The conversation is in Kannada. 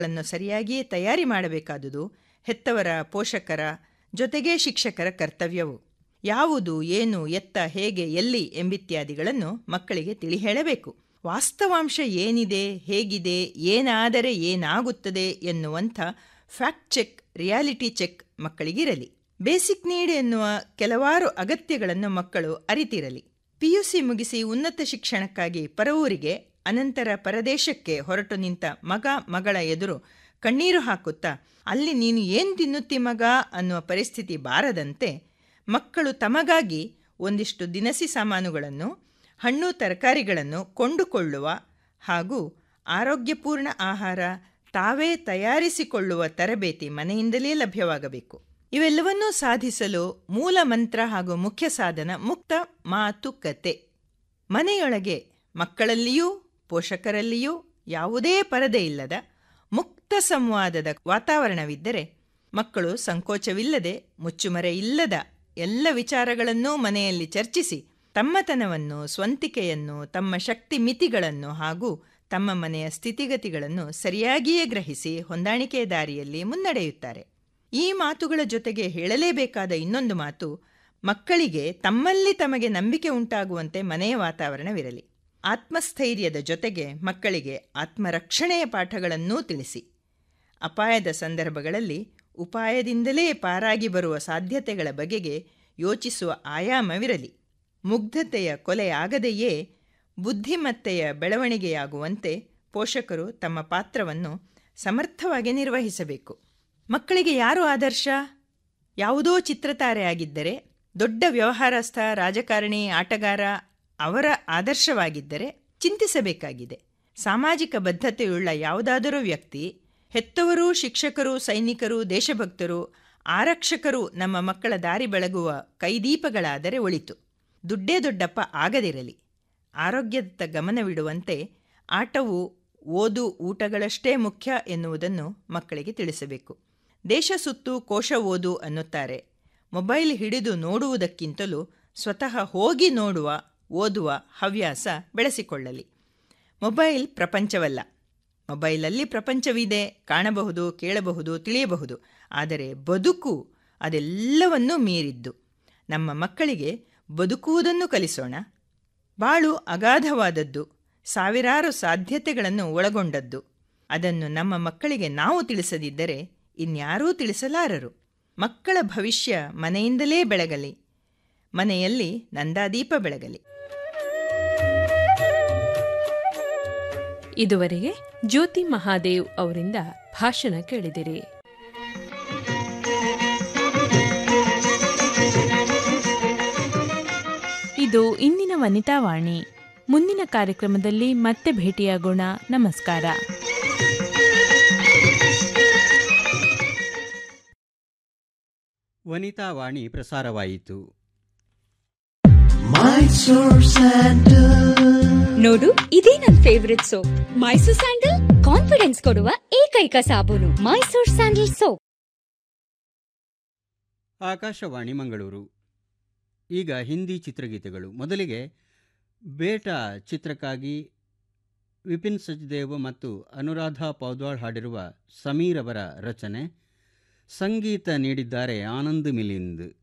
ಗಳನ್ನು ಸರಿಯಾಗಿಯೇ ತಯಾರಿ ಮಾಡಬೇಕಾದುದು ಹೆತ್ತವರ ಪೋಷಕರ ಜೊತೆಗೆ ಶಿಕ್ಷಕರ ಕರ್ತವ್ಯವು ಯಾವುದು ಏನು ಎತ್ತ ಹೇಗೆ ಎಲ್ಲಿ ಎಂಬಿತ್ಯಾದಿಗಳನ್ನು ಮಕ್ಕಳಿಗೆ ತಿಳಿ ಹೇಳಬೇಕು ವಾಸ್ತವಾಂಶ ಏನಿದೆ ಹೇಗಿದೆ ಏನಾದರೆ ಏನಾಗುತ್ತದೆ ಎನ್ನುವಂಥ ಫ್ಯಾಕ್ಟ್ ಚೆಕ್ ರಿಯಾಲಿಟಿ ಚೆಕ್ ಮಕ್ಕಳಿಗಿರಲಿ ಬೇಸಿಕ್ ನೀಡ್ ಎನ್ನುವ ಕೆಲವಾರು ಅಗತ್ಯಗಳನ್ನು ಮಕ್ಕಳು ಅರಿತಿರಲಿ ಪಿಯುಸಿ ಮುಗಿಸಿ ಉನ್ನತ ಶಿಕ್ಷಣಕ್ಕಾಗಿ ಪರವೂರಿಗೆ ಅನಂತರ ಪರದೇಶಕ್ಕೆ ಹೊರಟು ನಿಂತ ಮಗ ಮಗಳ ಎದುರು ಕಣ್ಣೀರು ಹಾಕುತ್ತಾ ಅಲ್ಲಿ ನೀನು ಏನು ತಿನ್ನುತ್ತಿ ಮಗ ಅನ್ನುವ ಪರಿಸ್ಥಿತಿ ಬಾರದಂತೆ ಮಕ್ಕಳು ತಮಗಾಗಿ ಒಂದಿಷ್ಟು ದಿನಸಿ ಸಾಮಾನುಗಳನ್ನು ಹಣ್ಣು ತರಕಾರಿಗಳನ್ನು ಕೊಂಡುಕೊಳ್ಳುವ ಹಾಗೂ ಆರೋಗ್ಯಪೂರ್ಣ ಆಹಾರ ತಾವೇ ತಯಾರಿಸಿಕೊಳ್ಳುವ ತರಬೇತಿ ಮನೆಯಿಂದಲೇ ಲಭ್ಯವಾಗಬೇಕು ಇವೆಲ್ಲವನ್ನೂ ಸಾಧಿಸಲು ಮೂಲ ಮಂತ್ರ ಹಾಗೂ ಮುಖ್ಯ ಸಾಧನ ಮುಕ್ತ ಮಾತುಕತೆ ಮನೆಯೊಳಗೆ ಮಕ್ಕಳಲ್ಲಿಯೂ ಪೋಷಕರಲ್ಲಿಯೂ ಯಾವುದೇ ಪರದೆ ಇಲ್ಲದ ಮುಕ್ತ ಸಂವಾದದ ವಾತಾವರಣವಿದ್ದರೆ ಮಕ್ಕಳು ಸಂಕೋಚವಿಲ್ಲದೆ ಮುಚ್ಚುಮರೆ ಇಲ್ಲದ ಎಲ್ಲ ವಿಚಾರಗಳನ್ನೂ ಮನೆಯಲ್ಲಿ ಚರ್ಚಿಸಿ ತಮ್ಮತನವನ್ನು ಸ್ವಂತಿಕೆಯನ್ನು ತಮ್ಮ ಶಕ್ತಿ ಮಿತಿಗಳನ್ನು ಹಾಗೂ ತಮ್ಮ ಮನೆಯ ಸ್ಥಿತಿಗತಿಗಳನ್ನು ಸರಿಯಾಗಿಯೇ ಗ್ರಹಿಸಿ ಹೊಂದಾಣಿಕೆಯ ದಾರಿಯಲ್ಲಿ ಮುನ್ನಡೆಯುತ್ತಾರೆ ಈ ಮಾತುಗಳ ಜೊತೆಗೆ ಹೇಳಲೇಬೇಕಾದ ಇನ್ನೊಂದು ಮಾತು ಮಕ್ಕಳಿಗೆ ತಮ್ಮಲ್ಲಿ ತಮಗೆ ನಂಬಿಕೆ ಉಂಟಾಗುವಂತೆ ಮನೆಯ ವಾತಾವರಣವಿರಲಿ ಆತ್ಮಸ್ಥೈರ್ಯದ ಜೊತೆಗೆ ಮಕ್ಕಳಿಗೆ ಆತ್ಮರಕ್ಷಣೆಯ ಪಾಠಗಳನ್ನೂ ತಿಳಿಸಿ ಅಪಾಯದ ಸಂದರ್ಭಗಳಲ್ಲಿ ಉಪಾಯದಿಂದಲೇ ಪಾರಾಗಿ ಬರುವ ಸಾಧ್ಯತೆಗಳ ಬಗೆಗೆ ಯೋಚಿಸುವ ಆಯಾಮವಿರಲಿ ಮುಗ್ಧತೆಯ ಕೊಲೆಯಾಗದೆಯೇ ಬುದ್ಧಿಮತ್ತೆಯ ಬೆಳವಣಿಗೆಯಾಗುವಂತೆ ಪೋಷಕರು ತಮ್ಮ ಪಾತ್ರವನ್ನು ಸಮರ್ಥವಾಗಿ ನಿರ್ವಹಿಸಬೇಕು ಮಕ್ಕಳಿಗೆ ಯಾರು ಆದರ್ಶ ಯಾವುದೋ ಚಿತ್ರತಾರೆ ಆಗಿದ್ದರೆ ದೊಡ್ಡ ವ್ಯವಹಾರಸ್ಥ ರಾಜಕಾರಣಿ ಆಟಗಾರ ಅವರ ಆದರ್ಶವಾಗಿದ್ದರೆ ಚಿಂತಿಸಬೇಕಾಗಿದೆ ಸಾಮಾಜಿಕ ಬದ್ಧತೆಯುಳ್ಳ ಯಾವುದಾದರೂ ವ್ಯಕ್ತಿ ಹೆತ್ತವರು ಶಿಕ್ಷಕರು ಸೈನಿಕರು ದೇಶಭಕ್ತರು ಆರಕ್ಷಕರು ನಮ್ಮ ಮಕ್ಕಳ ದಾರಿ ಬೆಳಗುವ ಕೈದೀಪಗಳಾದರೆ ಒಳಿತು ದುಡ್ಡೇ ದೊಡ್ಡಪ್ಪ ಆಗದಿರಲಿ ಆರೋಗ್ಯದತ್ತ ಗಮನವಿಡುವಂತೆ ಆಟವು ಓದು ಊಟಗಳಷ್ಟೇ ಮುಖ್ಯ ಎನ್ನುವುದನ್ನು ಮಕ್ಕಳಿಗೆ ತಿಳಿಸಬೇಕು ದೇಶ ಸುತ್ತು ಕೋಶ ಓದು ಅನ್ನುತ್ತಾರೆ ಮೊಬೈಲ್ ಹಿಡಿದು ನೋಡುವುದಕ್ಕಿಂತಲೂ ಸ್ವತಃ ಹೋಗಿ ನೋಡುವ ಓದುವ ಹವ್ಯಾಸ ಬೆಳೆಸಿಕೊಳ್ಳಲಿ ಮೊಬೈಲ್ ಪ್ರಪಂಚವಲ್ಲ ಮೊಬೈಲಲ್ಲಿ ಪ್ರಪಂಚವಿದೆ ಕಾಣಬಹುದು ಕೇಳಬಹುದು ತಿಳಿಯಬಹುದು ಆದರೆ ಬದುಕು ಅದೆಲ್ಲವನ್ನೂ ಮೀರಿದ್ದು ನಮ್ಮ ಮಕ್ಕಳಿಗೆ ಬದುಕುವುದನ್ನು ಕಲಿಸೋಣ ಬಾಳು ಅಗಾಧವಾದದ್ದು ಸಾವಿರಾರು ಸಾಧ್ಯತೆಗಳನ್ನು ಒಳಗೊಂಡದ್ದು ಅದನ್ನು ನಮ್ಮ ಮಕ್ಕಳಿಗೆ ನಾವು ತಿಳಿಸದಿದ್ದರೆ ಇನ್ಯಾರೂ ತಿಳಿಸಲಾರರು ಮಕ್ಕಳ ಭವಿಷ್ಯ ಮನೆಯಿಂದಲೇ ಬೆಳಗಲಿ ಮನೆಯಲ್ಲಿ ನಂದಾದೀಪ ಬೆಳಗಲಿ ಇದುವರೆಗೆ ಜ್ಯೋತಿ ಮಹಾದೇವ್ ಅವರಿಂದ ಭಾಷಣ ಕೇಳಿದಿರಿ ಇದು ಇಂದಿನ ವನಿತಾವಾಣಿ ಮುಂದಿನ ಕಾರ್ಯಕ್ರಮದಲ್ಲಿ ಮತ್ತೆ ಭೇಟಿಯಾಗೋಣ ನಮಸ್ಕಾರ ವನಿತಾವಾಣಿ ಪ್ರಸಾರವಾಯಿತು ನೋಡು ಇದೇ ನನ್ favourite soap Mysore sandal confidence ಕೊಡುವ ಏಕೈಕ ಸಾಬೂನು ಮೈಸೂರ್ ಸ್ಯಾಂಡಲ್ ಸೋಪ್ ಆಕಾಶವಾಣಿ ಮಂಗಳೂರು ಈಗ ಹಿಂದಿ ಚಿತ್ರಗೀತೆಗಳು ಮೊದಲಿಗೆ ಬೇಟಾ ಚಿತ್ರಕ್ಕಾಗಿ ವಿಪಿನ್ ಸಚ್ದೇವ್ ಮತ್ತು ಅನುರಾಧ ಪೌದ್ವಾಳ್ ಹಾಡಿರುವ ಸಮೀರ್ ಅವರ ರಚನೆ ಸಂಗೀತ ನೀಡಿದ್ದಾರೆ ಆನಂದ್ ಮಿಲಿಂದ್